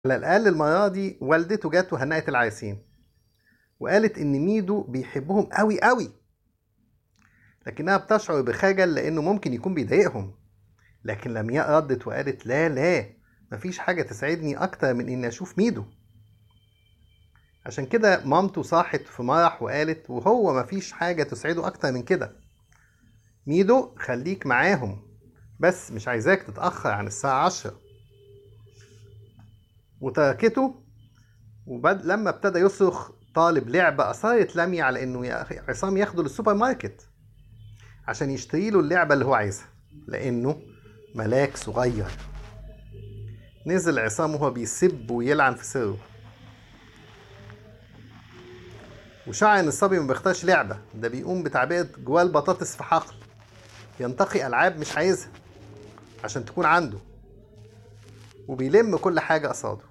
على الأقل المرة دي والدته جت وهنأت العريسين وقالت إن ميدو بيحبهم قوي قوي لكنها بتشعر بخجل لأنه ممكن يكون بيضايقهم لكن لمياء ردت وقالت لا لا مفيش حاجة تسعدني أكتر من إني أشوف ميدو عشان كده مامته صاحت في مرح وقالت وهو مفيش حاجة تسعده أكتر من كده ميدو خليك معاهم بس مش عايزاك تتأخر عن الساعة عشرة وتركته وبد... لما ابتدى يصرخ طالب لعبة أصرت لمي على إنه يا- عصام ياخده للسوبر ماركت عشان يشتري له اللعبة اللي هو عايزها لأنه ملاك صغير نزل عصام وهو بيسب ويلعن في سره وشعر إن الصبي ما بيختارش لعبة ده بيقوم بتعبئة جواه البطاطس في حقل ينتقي ألعاب مش عايزها عشان تكون عنده وبيلم كل حاجة قصاده